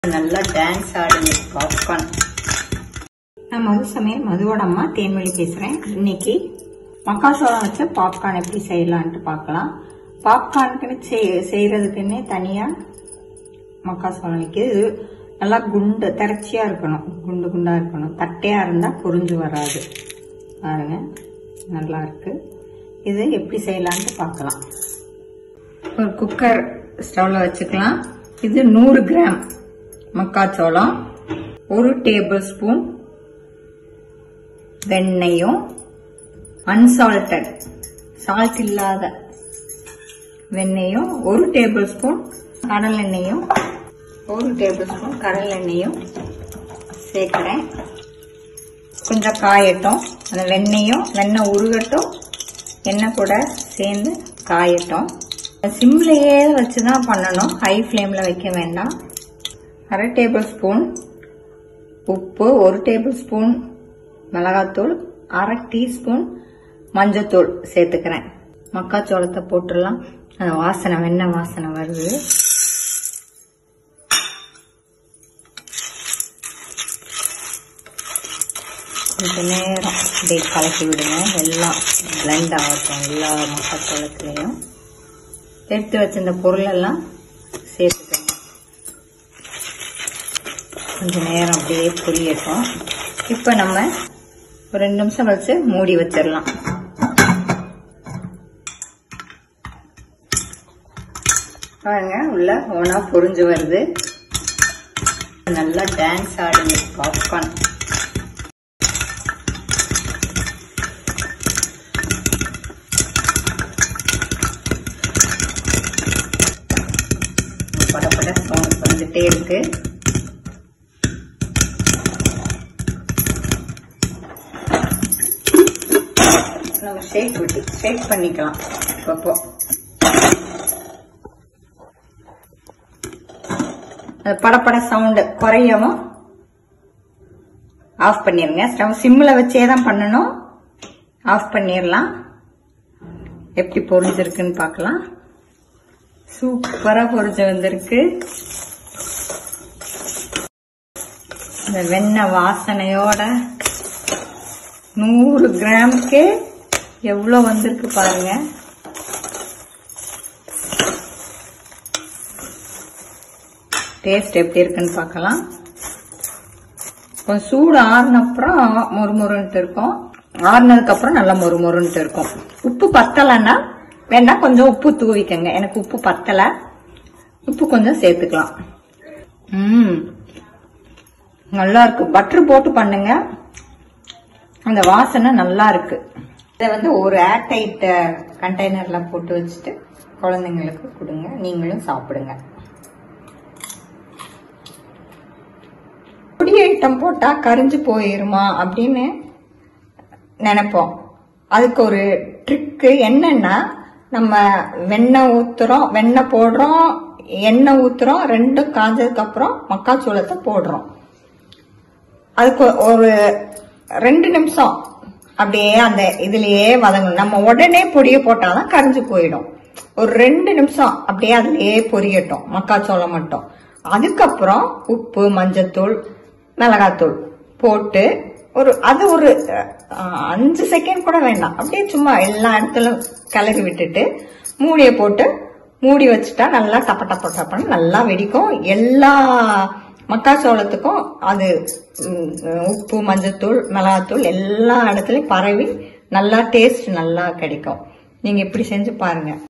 நல்லா டான்ஸ் ஆடுங்க பாப்கார்ன் நான் மது சமையல் மதுவோட அம்மா தேன்மொழி பேசுறேன் இன்னைக்கு மக்காசோளம் வச்சு பாப்கார்ன் எப்படி செய்யலான்ட்டு பார்க்கலாம் பாப்கார்னுக்குன்னு செய்- செய்யறதுக்குன்னே தனியா மக்காசோளம் வைக்குது இது நல்லா குண்டு திரச்சியா இருக்கணும் குண்டு குண்டா இருக்கணும் தட்டையா இருந்தா பொரிஞ்சு வராது பாருங்க நல்லா இருக்கு இது எப்படி செய்யலான்ட்டு பார்க்கலாம் ஒரு குக்கர் ஸ்டவ்ல வச்சுக்கலாம் இது நூறு கிராம் மக்காச்சோளம் ஒரு டேபிள் ஸ்பூன் வெண்ணெயும் அன்சால்டட் சால்ட் இல்லாத வெண்ணெயும் ஒரு டேபிள் ஸ்பூன் கடல் எண்ணெயும் ஒரு டேபிள் ஸ்பூன் கடல் எண்ணெயும் சேர்க்கிறேன் கொஞ்சம் காயட்டும் அந்த வெண்ணெயும் வெண்ணெய் உருகட்டும் எண்ணெய் கூட சேர்ந்து காயட்டும் சிம்லேயே வச்சு தான் பண்ணணும் ஹை ஃப்ளேமில் வைக்க வேண்டாம் அரை டேபிள் ஸ்பூன் உப்பு ஒரு டேபிள் ஸ்பூன் மிளகாத்தூள் அரை டீஸ்பூன் மஞ்சத்தூள் சேர்த்துக்கிறேன் மக்காச்சோளத்தை போட்டுடலாம் அந்த வாசனை வெண்ணெய் வாசனை வருது கொஞ்ச நேரம் அப்படியே கலக்கி விடுங்க எல்லாம் பிளெண்ட் ஆகட்டும் எல்லா மக்காச்சோளத்துலேயும் எடுத்து வச்சிருந்த பொருளெல்லாம் சேர்த்துக்கோங்க கொஞ்ச நேரம் அப்படியே புரியட்டும் இப்போ நம்ம ஒரு ரெண்டு நிமிஷம் கழிச்சு மூடி வச்சிடலாம் பாருங்க உள்ள ஓனா பொரிஞ்சு வருது நல்லா டான்ஸ் ஆடுங்க பாப்கார்ன் படப்பட சவுண்ட் வந்துட்டே இருக்கு நம்ம ஷேக் விட்டு ஷேக் பண்ணிக்கலாம் அப்பப்போ அது படப்பட சவுண்டு குறையவும் ஆஃப் பண்ணிருங்க ஸ்டவ் சிம்மில் வச்சே தான் பண்ணணும் ஆஃப் பண்ணிடலாம் எப்படி பொரிஞ்சிருக்குன்னு பார்க்கலாம் சூப்பரா பொரிஞ்சு வந்திருக்கு இந்த வெண்ணெய் வாசனையோட நூறு கிராமுக்கு எவ்வளோ வந்திருக்கு பாருங்க டேஸ்ட் எப்படி இருக்குன்னு பார்க்கலாம் கொஞ்சம் சூடு ஆறுனப்புறம் மொறுமொறுன்ட்டு இருக்கும் ஆறுனதுக்கு அப்புறம் நல்லா மொறுமொறுன்ட்டு இருக்கும் உப்பு பத்தலைன்னா வேணா கொஞ்சம் உப்பு தூவிக்கங்க எனக்கு உப்பு பத்தலை உப்பு கொஞ்சம் சேர்த்துக்கலாம் ம் நல்லா இருக்கு பட்டர் போட்டு பண்ணுங்க அந்த வாசனை நல்லா இருக்கு இதை வந்து ஒரு ஏர்டைட் கண்டெய்னர்ல போட்டு வச்சுட்டு குழந்தைங்களுக்கு கொடுங்க நீங்களும் சாப்பிடுங்க பொடி ஐட்டம் போட்டா கரிஞ்சு போயிருமா அப்படின்னு நினைப்போம் அதுக்கு ஒரு ட்ரிக்கு என்னன்னா நம்ம வெண்ணெய் ஊத்துறோம் வெண்ணெய் போடுறோம் எண்ணெய் ஊத்துறோம் ரெண்டும் காஞ்சதுக்கு அப்புறம் மக்காச்சோளத்தை போடுறோம் அதுக்கு ஒரு ரெண்டு நிமிஷம் அப்படியே அந்த இதுலயே வதங்கணும் நம்ம உடனே பொடிய போட்டாதான் கரைஞ்சு போயிடும் ஒரு ரெண்டு நிமிஷம் அப்படியே அதுலயே பொரியட்டும் மக்காச்சோளம் மட்டும் அதுக்கப்புறம் உப்பு மஞ்சத்தூள் மிளகாத்தூள் போட்டு ஒரு அது ஒரு அஹ், அஞ்சு செகண்ட் கூட வேண்டாம் அப்படியே சும்மா எல்லா இடத்துலயும் கிளறி விட்டுட்டு மூடிய போட்டு மூடி வச்சுட்டா நல்லா டப்ப டப்ப டப்பன்னு நல்லா வெடிக்கும் எல்லா மக்காச்சோளத்துக்கும் அது ம், உப்பு மஞ்சத்தூள் மிளகாத்தூள் எல்லா இடத்துலயும் பரவி நல்லா டேஸ்ட் நல்லா கிடைக்கும் நீங்க இப்படி செஞ்சு பாருங்க